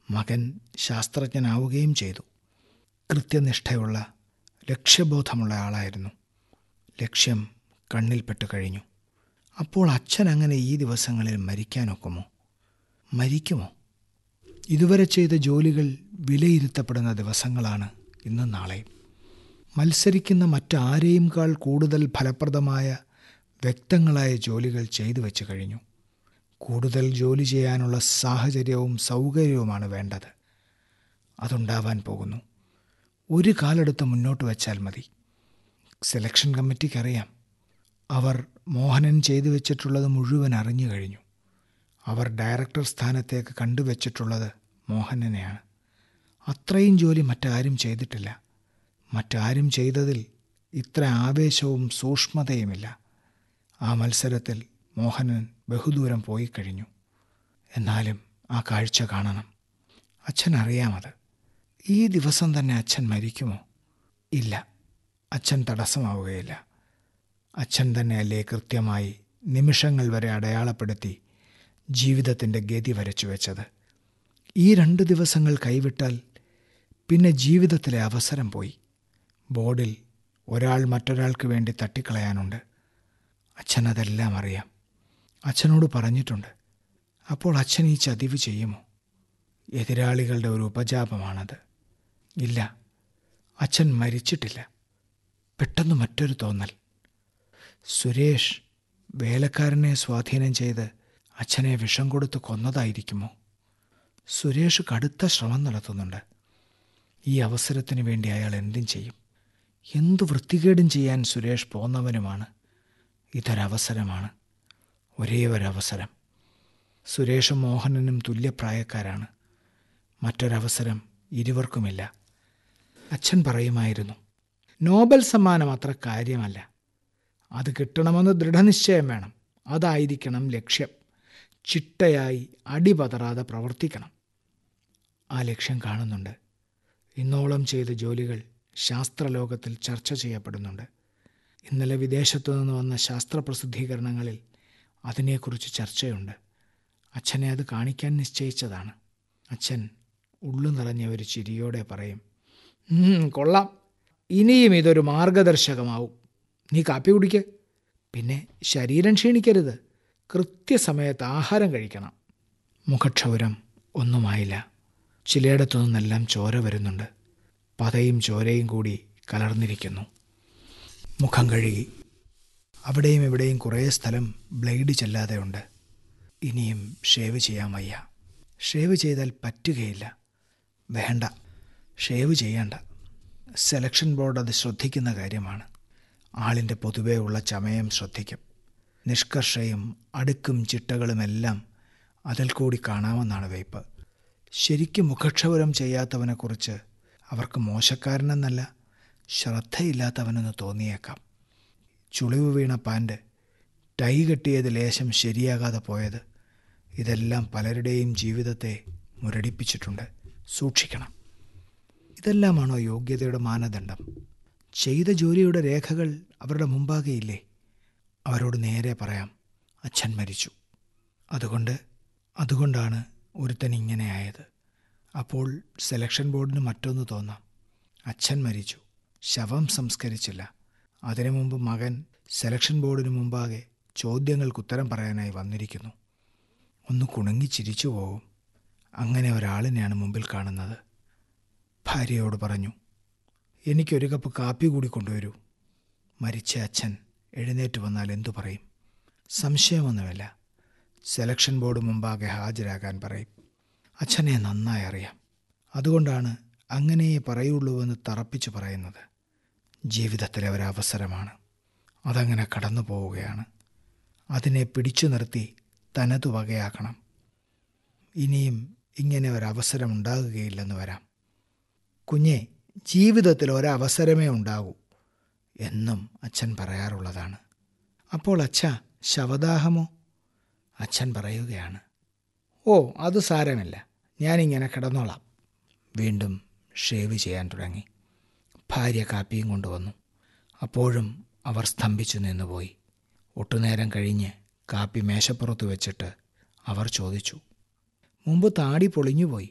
മകൻ ശാസ്ത്രജ്ഞനാവുകയും ചെയ്തു കൃത്യനിഷ്ഠയുള്ള ലക്ഷ്യബോധമുള്ള ആളായിരുന്നു ലക്ഷ്യം കണ്ണിൽപ്പെട്ടു കഴിഞ്ഞു അപ്പോൾ അച്ഛൻ അങ്ങനെ ഈ ദിവസങ്ങളിൽ മരിക്കാനൊക്കുമോ മരിക്കുമോ ഇതുവരെ ചെയ്ത ജോലികൾ വിലയിരുത്തപ്പെടുന്ന ദിവസങ്ങളാണ് ഇന്നും നാളെയും മത്സരിക്കുന്ന മറ്റാരെയും കാൾ കൂടുതൽ ഫലപ്രദമായ വ്യക്തങ്ങളായ ജോലികൾ ചെയ്തു വെച്ച് കഴിഞ്ഞു കൂടുതൽ ജോലി ചെയ്യാനുള്ള സാഹചര്യവും സൗകര്യവുമാണ് വേണ്ടത് അതുണ്ടാവാൻ പോകുന്നു ഒരു കാലെടുത്ത് മുന്നോട്ട് വച്ചാൽ മതി സെലക്ഷൻ കമ്മിറ്റിക്കറിയാം അവർ മോഹനൻ ചെയ്തു വെച്ചിട്ടുള്ളത് മുഴുവൻ അറിഞ്ഞു കഴിഞ്ഞു അവർ ഡയറക്ടർ സ്ഥാനത്തേക്ക് കണ്ടുവച്ചിട്ടുള്ളത് മോഹനനെയാണ് അത്രയും ജോലി മറ്റാരും ചെയ്തിട്ടില്ല മറ്റാരും ചെയ്തതിൽ ഇത്ര ആവേശവും സൂക്ഷ്മതയുമില്ല ആ മത്സരത്തിൽ മോഹനൻ ബഹുദൂരം പോയി കഴിഞ്ഞു എന്നാലും ആ കാഴ്ച കാണണം അച്ഛൻ അറിയാമത് ഈ ദിവസം തന്നെ അച്ഛൻ മരിക്കുമോ ഇല്ല അച്ഛൻ തടസ്സമാവുകയില്ല അച്ഛൻ തന്നെയല്ലേ കൃത്യമായി നിമിഷങ്ങൾ വരെ അടയാളപ്പെടുത്തി ജീവിതത്തിൻ്റെ ഗതി വരച്ചു വെച്ചത് ഈ രണ്ട് ദിവസങ്ങൾ കൈവിട്ടാൽ പിന്നെ ജീവിതത്തിലെ അവസരം പോയി ബോർഡിൽ ഒരാൾ മറ്റൊരാൾക്ക് വേണ്ടി തട്ടിക്കളയാനുണ്ട് അച്ഛൻ അതെല്ലാം അറിയാം അച്ഛനോട് പറഞ്ഞിട്ടുണ്ട് അപ്പോൾ അച്ഛൻ ഈ ചതിവ് ചെയ്യുമോ എതിരാളികളുടെ ഒരു ഉപജാപമാണത് ഇല്ല അച്ഛൻ മരിച്ചിട്ടില്ല പെട്ടെന്ന് മറ്റൊരു തോന്നൽ സുരേഷ് വേലക്കാരനെ സ്വാധീനം ചെയ്ത് അച്ഛനെ വിഷം കൊടുത്ത് കൊന്നതായിരിക്കുമോ സുരേഷ് കടുത്ത ശ്രമം നടത്തുന്നുണ്ട് ഈ അവസരത്തിന് വേണ്ടി അയാൾ എന്തും ചെയ്യും എന്തു വൃത്തികേടും ചെയ്യാൻ സുരേഷ് പോന്നവനുമാണ് ഇതൊരവസരമാണ് ഒരേ ഒരവസരം സുരേഷും മോഹനനും തുല്യപ്രായക്കാരാണ് മറ്റൊരവസരം ഇരുവർക്കുമില്ല അച്ഛൻ പറയുമായിരുന്നു നോബൽ സമ്മാനം അത്ര കാര്യമല്ല അത് കിട്ടണമെന്ന് ദൃഢനിശ്ചയം വേണം അതായിരിക്കണം ലക്ഷ്യം ചിട്ടയായി അടിപതറാതെ പ്രവർത്തിക്കണം ആ ലക്ഷ്യം കാണുന്നുണ്ട് ഇന്നോളം ചെയ്ത ജോലികൾ ശാസ്ത്രലോകത്തിൽ ചർച്ച ചെയ്യപ്പെടുന്നുണ്ട് ഇന്നലെ വിദേശത്തു നിന്ന് വന്ന ശാസ്ത്ര പ്രസിദ്ധീകരണങ്ങളിൽ അതിനെക്കുറിച്ച് ചർച്ചയുണ്ട് അച്ഛനെ അത് കാണിക്കാൻ നിശ്ചയിച്ചതാണ് അച്ഛൻ ഉള്ളു നിറഞ്ഞ ഒരു ചിരിയോടെ പറയും "ഉം, കൊള്ളാം ഇനിയും ഇതൊരു മാർഗദർശകമാവും നീ കാപ്പി കുടിക്ക് പിന്നെ ശരീരം ക്ഷീണിക്കരുത് കൃത്യസമയത്ത് ആഹാരം കഴിക്കണം മുഖക്ഷൗരം ഒന്നുമായില്ല ചിലയിടത്തു നിന്നെല്ലാം ചോര വരുന്നുണ്ട് പതയും ചോരയും കൂടി കലർന്നിരിക്കുന്നു മുഖം കഴുകി അവിടെയും ഇവിടെയും കുറേ സ്ഥലം ബ്ലേഡ് ചെല്ലാതെയുണ്ട് ഇനിയും ഷേവ് ചെയ്യാൻ വയ്യ ഷേവ് ചെയ്താൽ പറ്റുകയില്ല വേണ്ട ഷേവ് ചെയ്യണ്ട സെലക്ഷൻ ബോർഡ് അത് ശ്രദ്ധിക്കുന്ന കാര്യമാണ് ആളിൻ്റെ പൊതുവേ ഉള്ള ചമയം ശ്രദ്ധിക്കും നിഷ്കർഷയും അടുക്കും ചിട്ടകളുമെല്ലാം അതിൽ കൂടി കാണാമെന്നാണ് വയ്പ് ശരിക്കും മുഖക്ഷൗരം ചെയ്യാത്തവനെക്കുറിച്ച് അവർക്ക് മോശക്കാരനെന്നല്ല ശ്രദ്ധയില്ലാത്തവനെന്ന് തോന്നിയേക്കാം ചുളിവ് വീണ പാൻറ് ടൈ കെട്ടിയത് ലേശം ശരിയാകാതെ പോയത് ഇതെല്ലാം പലരുടെയും ജീവിതത്തെ മുരടിപ്പിച്ചിട്ടുണ്ട് സൂക്ഷിക്കണം ഇതെല്ലാമാണോ യോഗ്യതയുടെ മാനദണ്ഡം ചെയ്ത ജോലിയുടെ രേഖകൾ അവരുടെ മുമ്പാകെയില്ലേ അവരോട് നേരെ പറയാം അച്ഛൻ മരിച്ചു അതുകൊണ്ട് അതുകൊണ്ടാണ് ഒരുത്തൻ ഇങ്ങനെ ആയത് അപ്പോൾ സെലക്ഷൻ ബോർഡിന് മറ്റൊന്ന് തോന്നാം അച്ഛൻ മരിച്ചു ശവം സംസ്കരിച്ചില്ല അതിനു മുമ്പ് മകൻ സെലക്ഷൻ ബോർഡിന് മുമ്പാകെ ചോദ്യങ്ങൾക്ക് ഉത്തരം പറയാനായി വന്നിരിക്കുന്നു ഒന്ന് കുണുങ്ങി ചിരിച്ചു പോകും അങ്ങനെ ഒരാളിനെയാണ് മുമ്പിൽ കാണുന്നത് ഭാര്യയോട് പറഞ്ഞു എനിക്കൊരു കപ്പ് കാപ്പി കൂടി കൊണ്ടുവരൂ മരിച്ച അച്ഛൻ എഴുന്നേറ്റ് വന്നാൽ എന്തു പറയും സംശയമൊന്നുമില്ല സെലക്ഷൻ ബോർഡ് മുമ്പാകെ ഹാജരാകാൻ പറയും അച്ഛനെ നന്നായി അറിയാം അതുകൊണ്ടാണ് അങ്ങനെയേ പറയുള്ളൂവെന്ന് തറപ്പിച്ച് പറയുന്നത് ജീവിതത്തിലെ ഒരവസരമാണ് അതങ്ങനെ കടന്നു പോവുകയാണ് അതിനെ പിടിച്ചു നിർത്തി തനതു വകയാക്കണം ഇനിയും ഇങ്ങനെ ഒരവസരം ഉണ്ടാകുകയില്ലെന്ന് വരാം കുഞ്ഞെ ജീവിതത്തിൽ ഒരവസരമേ ഉണ്ടാകൂ എന്നും അച്ഛൻ പറയാറുള്ളതാണ് അപ്പോൾ അച്ഛ ശവദാഹമോ അച്ഛൻ പറയുകയാണ് ഓ അത് സാരമില്ല ഞാനിങ്ങനെ കിടന്നോളാം വീണ്ടും ഷേവ് ചെയ്യാൻ തുടങ്ങി ഭാര്യ കാപ്പിയും കൊണ്ടുവന്നു അപ്പോഴും അവർ സ്തംഭിച്ചു നിന്നുപോയി ഒട്ടുനേരം കഴിഞ്ഞ് കാപ്പി മേശപ്പുറത്ത് വെച്ചിട്ട് അവർ ചോദിച്ചു മുമ്പ് താടി പൊളിഞ്ഞുപോയി